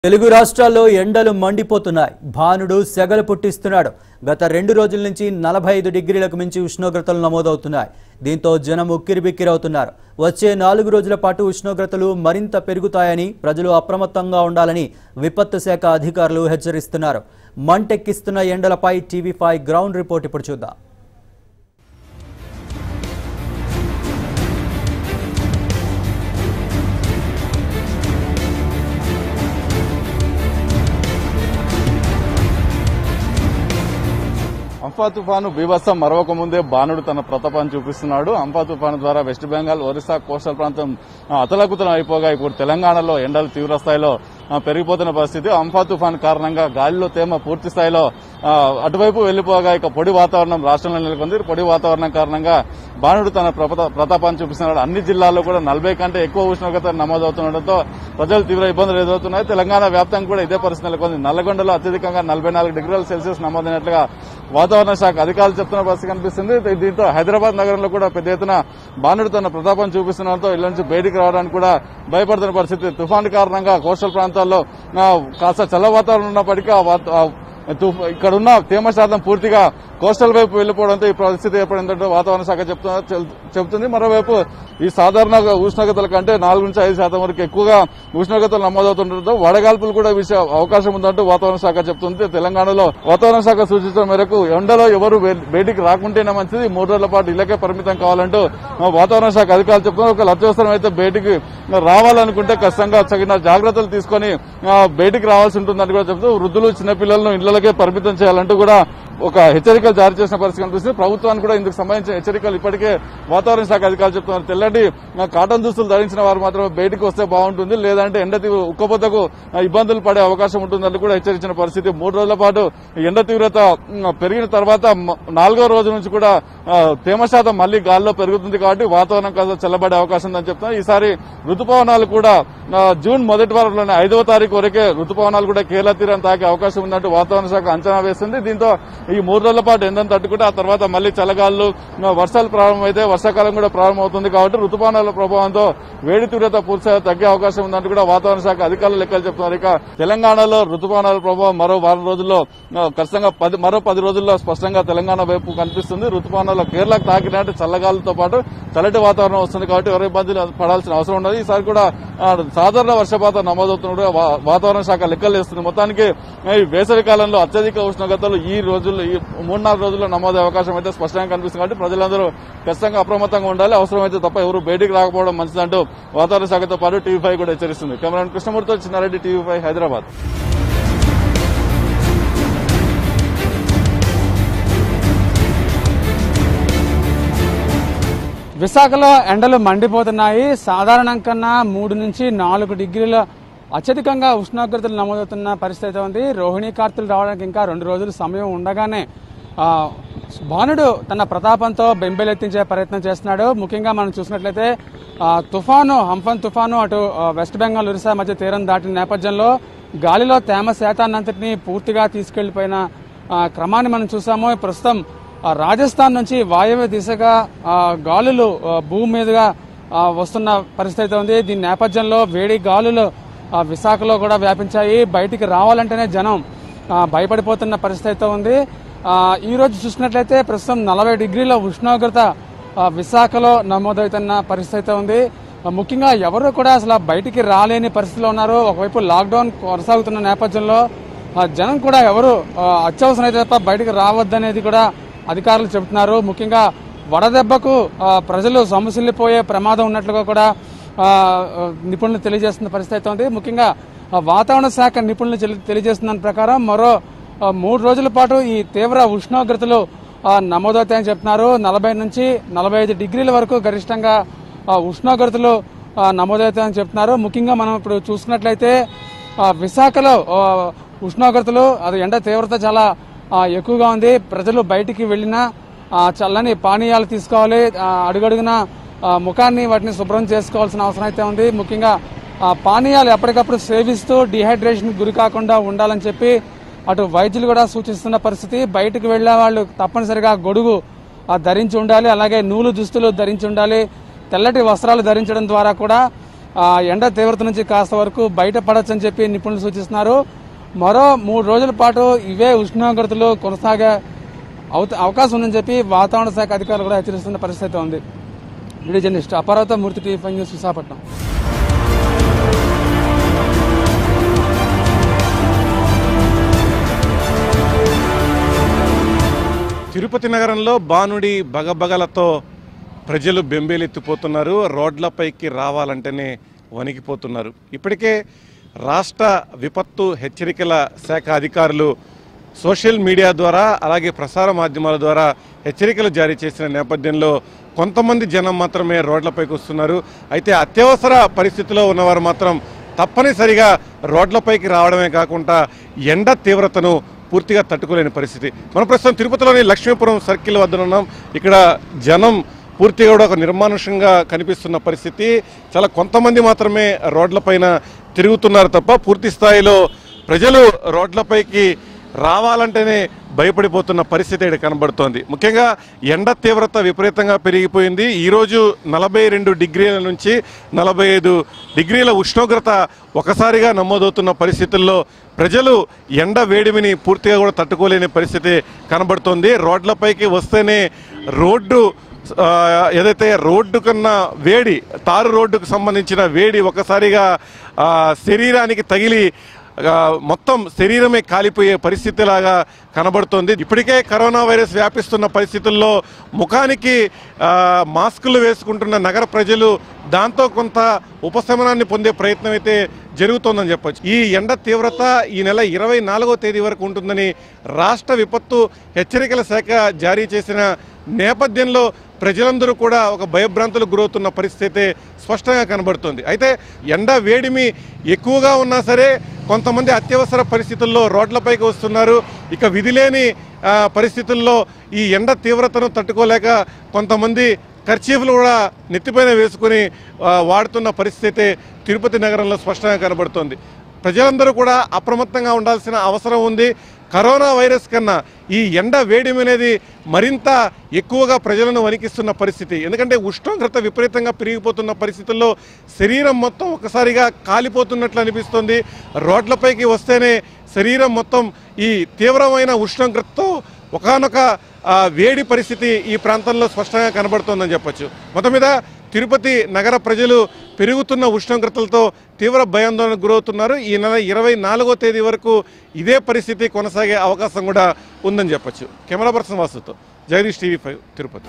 తెలుగు రాష్ట్రాల్లో ఎండలు మండిపోతున్నాయి భానుడు సెగలు పుట్టిస్తున్నాడు గత రెండు రోజుల నుంచి నలభై ఐదు డిగ్రీలకు మించి ఉష్ణోగ్రతలు నమోదవుతున్నాయి దీంతో జనం ఉక్కిరిబిక్కిరవుతున్నారు వచ్చే నాలుగు రోజుల పాటు ఉష్ణోగ్రతలు మరింత పెరుగుతాయని ప్రజలు అప్రమత్తంగా ఉండాలని విపత్తు శాఖ అధికారులు హెచ్చరిస్తున్నారు మంటెక్కిస్తున్న ఎండలపై టీవీ ఫైవ్ గ్రౌండ్ రిపోర్ట్ ఇప్పుడు చూద్దాం అంఫా తుఫాను బీభత్సం మరవక ముందే బాణుడు తన ప్రతాపాన్ని చూపిస్తున్నాడు అంఫా తుఫాను ద్వారా వెస్ట్ బెంగాల్ ఒరిస్సా కోస్టల్ ప్రాంతం ఆ, అతలాకుతలం అయిపోగా ఇప్పుడు తెలంగాణలో ఎండలు తీవ్ర స్థాయిలో ఆ, పెరిగిపోతున్న పరిస్థితి అంఫా తుఫాన్ కారణంగా గాలిలో తేమ పూర్తి స్థాయిలో ఆ, అటువైపు వెళ్లిపోగా ఇక పొడి వాతావరణం రాష్ట్రంలో నెలకొంది పొడి వాతావరణం కారణంగా బాణుడు తన ప్రపత- ప్రతాపాన్ని చూపిస్తున్నాడు అన్ని జిల్లాల్లో కూడా నలభై కంటే ఎక్కువ ఉష్ణోగ్రత నమోదవుతుండటంతో ప్రజలు తీవ్ర ఇబ్బందులు ఎదురవుతున్నాయి తెలంగాణ వ్యాప్తంగా కూడా ఇదే పరిస్థితి నెలకొంది నల్లగొండలో అత్యధికంగా నలభై నాలుగు డిగ్రీల సెల్సియస్ నమోదైనట్లుగా వాతావరణ శాఖ అధికారులు చెప్తున్న పరిస్థితి కనిపిస్తుంది దీ- దీంతో హైదరాబాద్ నగరంలో కూడా పెద్ద ఎత్తున బాణుడు తన ప్రతాపం చూపిస్తుండటంతో ఇళ్ల నుంచి బయటికి రావడానికి కూడా భయపడుతున్న పరిస్థితి తుఫాను కారణంగా కోస్టల్ ప్రాంతాల్లో ఆ, కాస్త చల్ల వాతావరణం ఉన్నప్పటికీ ఆ వాత- ఆ తుఫ- ఇక్కడ ఉన్న తేమ శాతం పూర్తిగా కోస్టల్ వైపు వెళ్లిపోవడంతో ఈ పరిస్థితి ఏర్పడిందంటే వాతావరణ శాఖ చెప్తున్న- చెల్- చెబుతుంది మరోవైపు ఈ సాధారణ ఉష్ణోగ్రతల కంటే నాలుగు నుంచి ఐదు శాతం వరకు ఎక్కువగా ఉష్ణోగ్రతలు నమోదవుతుండటంతో వడగాల్పులు కూడా వీసే అవకాశం ఉందంటూ వాతావరణ శాఖ చెప్తుంది తెలంగాణలో వాతావరణ శాఖ సూచించిన మేరకు ఎండలో ఎవరు బయ- బయటికి రాకుంటేనే మంచిది మూడు రోజుల పాటు ఇళ్లకే పరిమితం కావాలంటూ ఆ, వాతావరణ శాఖ అధికారులు చెప్తున్నారు ఒక అత్యవసరం అయితే బయటికి రావాలనుకుంటే ఖచ్చితంగా తగిన జాగ్రత్తలు తీసుకొని ఆ, బయటికి రావాల్సి ఉంటుందని కూడా చెప్తూ వృద్ధులు చిన్నపిల్లలను ఇళ్లకే పరిమితం చేయాలంటూ కూడా ఒక హెచ్చరికలు జారీ చేసిన పరిస్థితి కనిపిస్తుంది ప్రభుత్వానికి కూడా ఇందుకు సంబంధించిన హెచ్చరికలు ఇప్పటికే వాతావరణ శాఖ అధికారులు చెప్తున్నారు తెల్లటి ఆ, కాటన్ దుస్తులు ధరించిన వారు మాత్రమే బయటికి వస్తే బాగుంటుంది లేదంటే ఎండ తీవ్ర ఉక్కపోతకు ఆ, ఇబ్బందులు పడే అవకాశం ఉంటుందని కూడా హెచ్చరించిన పరిస్థితి మూడు రోజుల పాటు ఎండ తీవ్రత ఉమ్, పెరిగిన తర్వాత మ- నాలుగో రోజు నుంచి కూడా ఆ, తేమ శాతం మళ్లీ గాల్లో పెరుగుతుంది కాబట్టి వాతావరణం కాస్త చల్లబడే అవకాశం ఉందని చెప్తున్నారు ఈసారి రుతుపవనాలు కూడా ఆ, జూన్ మొదటి వారంలోనే ఐదవ తారీఖు వరకే రుతుపవనాలు కూడా కేరళ తీరాన్ని తాకే అవకాశం ఉందంటూ వాతావరణ శాఖ అంచనా వేస్తుంది దీంతో ఈ మూడు రోజుల పాటు ఎండను తట్టుకుంటే ఆ తర్వాత మళ్లీ చల్లగాలు ఆ, వర్షాలు ప్రారంభమైతే వర్షాకాలం కూడా ప్రారంభమవుతుంది కాబట్టి రుతుపవనాల ప్రభావంతో వేడి తీవ్రత పూర్తిగా తగ్గే అవకాశం ఉందంటూ కూడా వాతావరణ శాఖ అధికారులు లెక్కలు చెప్తున్నారు ఇక తెలంగాణలో రుతుపవనాల ప్రభావం మరో వారం రోజుల్లో ఆ, ఖచ్చితంగా పది మరో పది రోజుల్లో స్పష్టంగా తెలంగాణ వైపు కనిపిస్తుంది రుతుపవనాల్లో కేరళకు తాకినట్టు చల్లగాలతో పాటు చల్లటి వాతావరణం వస్తుంది కాబట్టి ఎవరు ఇబ్బందులు పడాల్సిన అవసరం ఉండదు ఈసారి కూడా ఆ, సాధారణ వర్షపాతం నమోదవుతున్నట్టు వా- వాతావరణ శాఖ లెక్కలు వేస్తుంది మొత్తానికి ఈ వేసవి కాలంలో అత్యధిక ఉష్ణోగ్రతలు ఈ రోజుల్లో ఈ మూడు నాలుగు రోజుల్లో నమోదయ్యే అవకాశం అయితే స్పష్టంగా కనిపిస్తుంది కాబట్టి ప్రజలందరూ ఖచ్చితంగా అప్రమత్తంగా ఉండాలి అవసరమైతే తప్ప ఎవరు బయటికి రాకపోవడం మంచిదంటూ వాతావరణ శాఖతో పాటు టీవీ ఫైవ్ కూడా హెచ్చరిస్తుంది కెమెరాన్ కృష్ణమూర్తితో చిన్నారెడ్డి టీవీ ఫైవ్ హైదరాబాద్ విశాఖలో ఎండలు మండిపోతున్నాయి సాధారణం కన్నా మూడు నుంచి నాలుగు డిగ్రీల అత్యధికంగా ఉష్ణోగ్రతలు నమోదవుతున్న పరిస్థితి అయితే ఉంది రోహిణీ కార్తులు రావడానికి ఇంకా రెండు రోజులు సమయం ఉండగానే ఆ, భానుడు తన ప్రతాపంతో బెంబెలెత్తించే ప్రయత్నం చేస్తున్నాడు ముఖ్యంగా మనం చూసినట్లయితే ఆ, తుఫాను హంఫన్ తుఫాను అటు ఆ, వెస్ట్ బెంగాల్ ఒరిస్సా మధ్య తీరం దాటిన నేపథ్యంలో గాలిలో తేమ శాతాన్నంతటినీ పూర్తిగా తీసుకెళ్లిపోయిన ఆ, క్రమాన్ని మనం చూసాము ప్రస్తుతం ఆ, రాజస్థాన్ నుంచి వాయవ్య దిశగా ఆ, గాలులు ఆ, భూమి మీదుగా ఆ, వస్తున్న పరిస్థితి అయితే ఉంది దీని నేపథ్యంలో వేడి గాలులు ఆ, విశాఖలో కూడా వ్యాపించాయి బయటికి రావాలంటేనే జనం ఆ, భయపడిపోతున్న పరిస్థితి అయితే ఉంది ఆ, ఈ రోజు చూసినట్లయితే ప్రస్తుతం నలభై డిగ్రీల ఉష్ణోగ్రత ఆ, విశాఖలో నమోదవుతున్న పరిస్థితి అయితే ఉంది ఆ, ముఖ్యంగా ఎవరు కూడా అసలు బయటికి రాలేని పరిస్థితిలో ఉన్నారు ఒకవైపు లాక్డౌన్ కొనసాగుతున్న నేపథ్యంలో ఆ, జనం కూడా ఎవరు ఆ, అత్యవసరం అయితే తప్ప బయటకు రావద్దనేది కూడా అధికారులు చెబుతున్నారు ముఖ్యంగా వడదెబ్బకు ఆ, ప్రజలు సమస్యలిపోయే ప్రమాదం ఉన్నట్లుగా కూడా ఆ, ఆ, నిపుణులు తెలియజేస్తున్న పరిస్థితి అయితే ఉంది ముఖ్యంగా ఆ, వాతావరణ శాఖ నిపుణులు తెలి- తెలియజేస్తున్న దాని ప్రకారం మరో ఆ, మూడు రోజుల పాటు ఈ తీవ్ర ఉష్ణోగ్రతలు ఆ, నమోదవుతాయని చెప్తున్నారు నలభై నుంచి నలభై ఐదు డిగ్రీల వరకు గరిష్టంగా ఆ, ఉష్ణోగ్రతలు ఆ, నమోదవుతాయని చెప్తున్నారు ముఖ్యంగా మనం ఇప్పుడు చూసుకున్నట్లయితే ఆ, విశాఖలో ఆ, ఉష్ణోగ్రతలు అది ఎండ తీవ్రత చాలా ఆ, ఎక్కువగా ఉంది ప్రజలు బయటికి వెళ్ళినా ఆ, చల్లని పానీయాలు తీసుకోవాలి ఆ, అడుగడుగున ఆ, ముఖాన్ని వాటిని శుభ్రం చేసుకోవాల్సిన అవసరం అయితే ఉంది ముఖ్యంగా ఆ, పానీయాలు ఎప్పటికప్పుడు సేవిస్తూ డిహైడ్రేషన్ గురి కాకుండా ఉండాలని చెప్పి అటు వైద్యులు కూడా సూచిస్తున్న పరిస్థితి బయటకు వెళ్లే వాళ్ళు తప్పనిసరిగా గొడుగు ఆ, ధరించి ఉండాలి అలాగే నూలు దుస్తులు ధరించి ఉండాలి తెల్లటి వస్త్రాలు ధరించడం ద్వారా కూడా ఆ, ఎండ తీవ్రత నుంచి కాస్త వరకు బయటపడొచ్చని చెప్పి నిపుణులు సూచిస్తున్నారు మరో మూడు రోజుల పాటు ఇవే ఉష్ణోగ్రతలు కొనసాగే అవుత అవకాశం ఉందని చెప్పి వాతావరణ శాఖ అధికారులు కూడా హెచ్చరిస్తున్న పరిస్థితి ఉంది video journalist Aparadha Murthy TV five news Visakhapatnam Tirupati నగరంలో బానుడి బగబగలతో ప్రజలు బెంబేలెత్తిపోతున్నారు రోడ్లపైకి రావాలంటేనే వణికిపోతున్నారు ఇప్పటికే రాష్ట్ర విపత్తు హెచ్చరికల శాఖ అధికారులు సోషల్ మీడియా ద్వారా అలాగే ప్రసార మాధ్యమాల ద్వారా హెచ్చరికలు జారీ చేసిన నేపథ్యంలో కొంతమంది జనం మాత్రమే రోడ్లపైకి వస్తున్నారు అయితే అత్యవసర పరిస్థితిలో ఉన్నవారు మాత్రం తప్పనిసరిగా రోడ్లపైకి రావడమే కాకుండా ఎండ తీవ్రతను పూర్తిగా తట్టుకోలేని పరిస్థితి మనం ప్రస్తుతం తిరుపతిలోని లక్ష్మీపురం సర్కిల్ వద్ద ఉన్నాం ఇక్కడ జనం పూర్తిగా కూడా ఒక నిర్మానుషంగా కనిపిస్తున్న పరిస్థితి చాలా కొంతమంది మాత్రమే రోడ్లపైన తిరుగుతున్నారు తప్ప పూర్తి స్థాయిలో ప్రజలు రోడ్లపైకి రావాలంటేనే భయపడిపోతున్న పరిస్థితి ఇక్కడ కనబడుతోంది ముఖ్యంగా ఎండ తీవ్రత విపరీతంగా పెరిగిపోయింది ఈరోజు నలభై రెండు డిగ్రీల నుంచి నలభై ఐదు డిగ్రీల ఉష్ణోగ్రత ఒకసారిగా నమోదవుతున్న పరిస్థితుల్లో ప్రజలు ఎండ వేడిమిని పూర్తిగా కూడా తట్టుకోలేని పరిస్థితి కనబడుతోంది రోడ్లపైకి వస్తేనే రోడ్డు ఆ, ఏదైతే రోడ్డు కన్నా వేడి తారు రోడ్డుకు సంబంధించిన వేడి ఒకసారిగా ఆ, శరీరానికి తగిలి ఆ, మొత్తం శరీరమే కాలిపోయే పరిస్థితిలాగా కనబడుతోంది ఇప్పటికే కరోనా వైరస్ వ్యాపిస్తున్న పరిస్థితుల్లో ముఖానికి ఆ, మాస్కులు వేసుకుంటున్న నగర ప్రజలు దాంతో కొంత ఉపశమనాన్ని పొందే ప్రయత్నం అయితే జరుగుతోందని చెప్పొచ్చు ఈ ఎండ తీవ్రత ఈ నెల ఇరవై నాలుగో తేదీ వరకు ఉంటుందని రాష్ట్ర విపత్తు హెచ్చరికల శాఖ జారీ చేసిన నేపథ్యంలో ప్రజలందరూ కూడా ఒక భయభ్రాంతులకు గురవుతున్న పరిస్థితి అయితే స్పష్టంగా కనబడుతుంది అయితే ఎండ వేడిమి ఎక్కువగా ఉన్నా సరే కొంతమంది అత్యవసర పరిస్థితుల్లో రోడ్లపైకి వస్తున్నారు ఇక విధిలేని ఆ, పరిస్థితుల్లో ఈ ఎండ తీవ్రతను తట్టుకోలేక కొంతమంది ఖర్చీఫ్లు కూడా నెత్తిపైన వేసుకుని ఆ, వాడుతున్న పరిస్థితి అయితే తిరుపతి నగరంలో స్పష్టంగా కనబడుతోంది ప్రజలందరూ కూడా అప్రమత్తంగా ఉండాల్సిన అవసరం ఉంది కరోనా వైరస్ కన్నా ఈ ఎండ వేడిమి అనేది మరింత ఎక్కువగా ప్రజలను వణికిస్తున్న పరిస్థితి ఎందుకంటే ఉష్ణోగ్రత విపరీతంగా పెరిగిపోతున్న పరిస్థితుల్లో శరీరం మొత్తం ఒకసారిగా కాలిపోతున్నట్లు అనిపిస్తుంది రోడ్లపైకి వస్తేనే శరీరం మొత్తం ఈ తీవ్రమైన ఉష్ణోగ్రతతో ఒకనొక వేడి పరిస్థితి ఈ ప్రాంతంలో స్పష్టంగా కనబడుతోందని చెప్పొచ్చు మొత్తం మీద తిరుపతి నగర ప్రజలు పెరుగుతున్న ఉష్ణోగ్రతలతో తీవ్ర భయాందోళనకు గురవుతున్నారు ఈ నెల ఇరవై నాలుగో తేదీ వరకు ఇదే పరిస్థితి కొనసాగే అవకాశం కూడా ఉందని చెప్పొచ్చు కెమెరా పర్సన్ వాసుతో జగదీష్ టీవీ ఫైవ్ తిరుపతి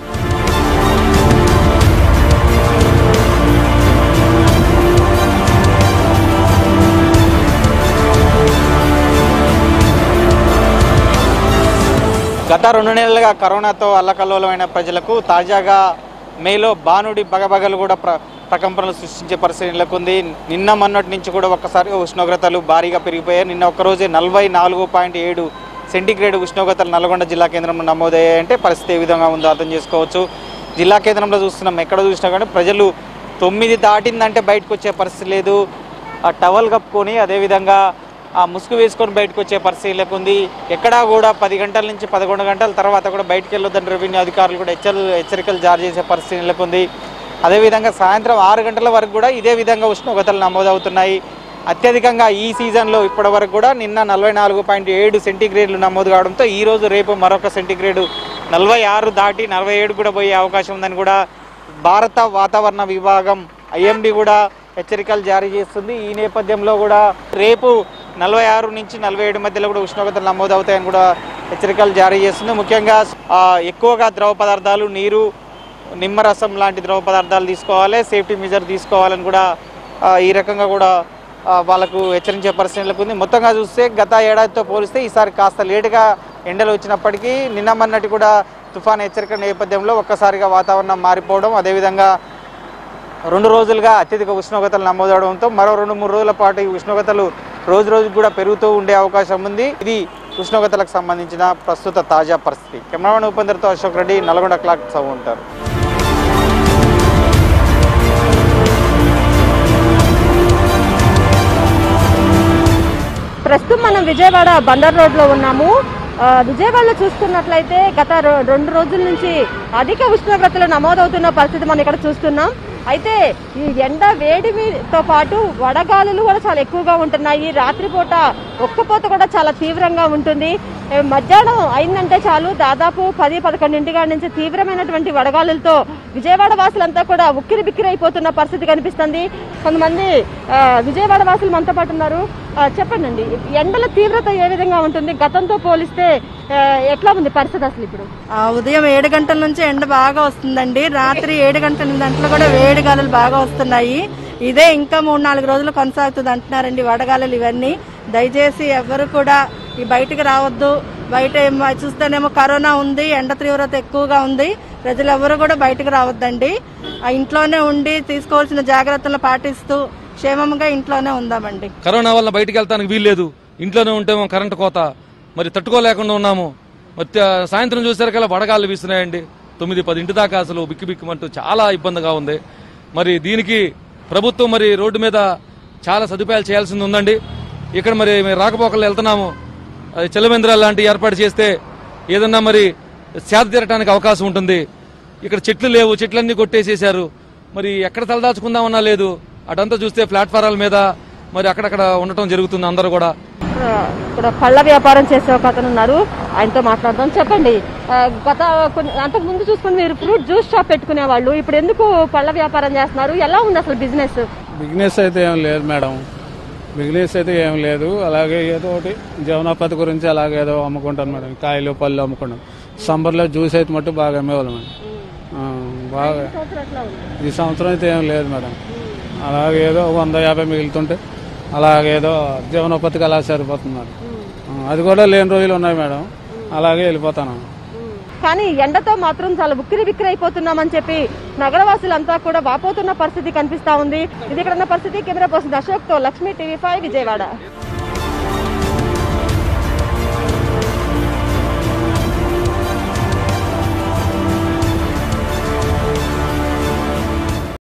గత రెండు నెలలుగా కరోనాతో అల్లకల్లోలమైన ప్రజలకు తాజాగా మేలో బానుడి బగబగలు కూడా ప్ర ప్రకంపనలు సృష్టించే పరిస్థితి నెలకొంది నిన్న మొన్నటి నుంచి కూడా ఒక్కసారి ఉష్ణోగ్రతలు భారీగా పెరిగిపోయాయి నిన్న ఒక్కరోజే నలభై నాలుగు పాయింట్ ఏడు సెంటీగ్రేడ్ ఉష్ణోగ్రతలు నల్గొండ జిల్లా కేంద్రంలో నమోదయ్యాయంటే పరిస్థితి ఏ విధంగా ఉందో అర్థం చేసుకోవచ్చు జిల్లా కేంద్రంలో చూస్తున్నాం ఎక్కడ చూసినా కానీ ప్రజలు తొమ్మిది దాటిందంటే బయటకు వచ్చే పరిస్థితి లేదు ఆ టవల్ కప్పుకొని అదేవిధంగా ఆ ముసుగు వేసుకొని బయటకు వచ్చే పరిస్థితి లేకుంది ఎక్కడా కూడా పది గంటల నుంచి పదకొండు గంటల తర్వాత కూడా బయటకు వెళ్ళొద్దని రెవెన్యూ అధికారులు కూడా హెచ్చరికలు హెచ్చరికలు జారీ చేసే పరిస్థితి నెలకొంది అదేవిధంగా సాయంత్రం ఆరు గంటల వరకు కూడా ఇదే విధంగా ఉష్ణోగ్రతలు నమోదవుతున్నాయి అత్యధికంగా ఈ సీజన్లో ఇప్పటి వరకు కూడా నిన్న నలభై నాలుగు పాయింట్ ఏడు సెంటీగ్రేడ్లు నమోదు కావడంతో ఈ రోజు రేపు మరొక సెంటీగ్రేడు నలభై ఆరు దాటి నలభై ఏడు కూడా పోయే అవకాశం ఉందని కూడా భారత వాతావరణ విభాగం ఐఎండి కూడా హెచ్చరికలు జారీ చేస్తుంది ఈ నేపథ్యంలో కూడా రేపు నలభై ఆరు నుంచి నలభై ఏడు మధ్యలో కూడా ఉష్ణోగ్రతలు నమోదవుతాయని కూడా హెచ్చరికలు జారీ చేస్తుంది ముఖ్యంగా ఆ, ఎక్కువగా ద్రవ పదార్థాలు నీరు నిమ్మరసం లాంటి ద్రవ పదార్థాలు తీసుకోవాలి సేఫ్టీ మెజర్ తీసుకోవాలని కూడా ఆ, ఈ రకంగా కూడా ఆ, వాళ్ళకు హెచ్చరించే పరిస్థితులకు ఉంది మొత్తంగా చూస్తే గత ఏడాదితో పోలిస్తే ఈసారి కాస్త లేటుగా ఎండలు వచ్చినప్పటికీ నిన్న మొన్నటి కూడా తుఫాన్ హెచ్చరిక నేపథ్యంలో ఒక్కసారిగా వాతావరణం మారిపోవడం అదేవిధంగా రెండు రోజులుగా అత్యధిక ఉష్ణోగ్రతలు నమోదవడంతో మరో రెండు మూడు రోజుల పాటు ఈ ఉష్ణోగ్రతలు రోజు రోజుకు కూడా పెరుగుతూ ఉండే అవకాశం ఉంది ఇది ఉష్ణోగ్రతలకు సంబంధించిన ప్రస్తుత తాజా పరిస్థితి కెమెరామెన్ ఉపేందర్తో అశోక్ రెడ్డి నల్గొండ క్లాక్ సౌ ఉంటారు ప్రస్తుతం మనం విజయవాడ బందర్ రోడ్లో ఉన్నాము ఆ, విజయవాడలో చూస్తున్నట్లయితే గత రో- రెండు రోజుల నుంచి అధిక ఉష్ణోగ్రతలు నమోదవుతున్న పరిస్థితి మనం ఇక్కడ చూస్తున్నాం అయితే ఈ ఎండ వేడిమితో పాటు వడగాలులు కూడా చాలా ఎక్కువగా ఉంటున్నాయి రాత్రిపూట ఒక్కపోత కూడా చాలా తీవ్రంగా ఉంటుంది ఏ, మధ్యాహ్నం అయిందంటే చాలు దాదాపు పది పదకొండింటి కాడి నుంచి తీవ్రమైనటువంటి వడగాలులతో విజయవాడ వాసులంతా కూడా ఉక్కిరి బిక్కిరి అయిపోతున్న పరిస్థితి కనిపిస్తుంది కొంతమంది ఆ, విజయవాడ వాసులు మనతో పాటు ఉన్నారు ఆ, చెప్పండి అండి ఎండల తీవ్రత ఏ విధంగా ఉంటుంది గతంతో పోలిస్తే ఆ, ఎట్లా ఉంది పరిస్థితి అసలు ఇప్పుడు ఆ ఉదయం ఏడు గంటల నుంచి ఎండ బాగా వస్తుందండి రాత్రి ఏడు గంటల ఎనిమిది గంటలు కూడా వేడి గాలులు బాగా వస్తున్నాయి ఇదే ఇంకా మూడు నాలుగు రోజులు కొనసాగుతుంది అంటున్నారండి వడగాలులు ఇవన్నీ దయచేసి ఎవరు కూడా ఈ బయటికి రావద్దు బయట ఏమో చూస్తేనేమో కరోనా ఉంది ఎండ తీవ్రత ఎక్కువగా ఉంది ప్రజలు ఎవరు కూడా బయటకు రావద్దండి ఆ ఇంట్లోనే ఉండి తీసుకోవాల్సిన జాగ్రత్తలు పాటిస్తూ క్షేమంగా ఇంట్లోనే ఉందామండి కరోనా వల్ల బయటికి వెళ్తానికి వీల్లేదు ఇంట్లోనే ఉంటేమో కరెంటు కోత మరి తట్టుకోలేకుండా ఉన్నాము మరి త- సాయంత్రం చూసేసరికల్లా వడగాళ్ళు వీస్తున్నాయండి తొమ్మిది పది ఇంటి దాకా అసలు బిక్కి బిక్కుమంటూ చాలా ఇబ్బందిగా ఉంది మరి దీనికి ప్రభుత్వం మరి రోడ్డు మీద చాలా సదుపాయాలు చేయాల్సింది ఉందండి ఇక్కడ మరి మేము రాకపోకలు వెళ్తున్నాము అది చెలవేంద్రాలు లాంటి ఏర్పాటు చేస్తే ఏదన్నా మరి సేద తీరటానికి అవకాశం ఉంటుంది ఇక్కడ చెట్లు లేవు చెట్లన్నీ కొట్టేసేశారు మరి ఎక్కడ తలదాచుకుందామన్నా లేదు అటంతా చూస్తే ప్లాట్ఫారాల మీద మరి అక్కడక్కడ ఉండటం జరుగుతుంది అందరూ కూడా ఆ, ఇక్కడ పళ్ళ వ్యాపారం చేసే ఒక అతను ఉన్నారు ఆయనతో మాట్లాడదాం చెప్పండి ఆ, గత కొన్ని అంతకు ముందు చూసుకుని మీరు ఫ్రూట్ జ్యూస్ షాప్ పెట్టుకునే వాళ్ళు ఇప్పుడు ఎందుకు పళ్ళ వ్యాపారం చేస్తున్నారు ఎలా ఉంది అసలు బిజినెస్ బిజినెస్ అయితే ఏం లేదు మేడం బిజినెస్ అయితే ఏం లేదు అలాగే ఏదో ఒకటి జీవనోపాధి గురించి అలాగే ఏదో అమ్ముకుంటాను మేడం కాయలు పళ్ళు అమ్ముకుంటాను సమ్మర్లో జ్యూస్ అయితే మట్టు బాగా అమ్మేవాళ్ళం మేడం ఆ, బాగా ఈ సంవత్సరం అయితే ఏం లేదు మేడం అలాగే ఏదో వంద యాభై మిగులుతుంటే అలాగేదో జీవనోపాధికి అలా సరిపోతుంది మేడం ఆ, అది కూడా లేని రోజులు ఉన్నాయి మేడం అలాగే వెళ్ళిపోతాను కానీ ఎండతో మాత్రం చాలా ఉక్కిరి బిక్కిరి అయిపోతున్నామని చెప్పి నగరవాసులంతా కూడా వాపోతున్న పరిస్థితి కనిపిస్తా ఉంది ఇది ఇక్కడ ఉన్న పరిస్థితి కెమెరా పర్సన్ అశోక్ తో లక్ష్మీ టీవీ ఫైవ్ విజయవాడ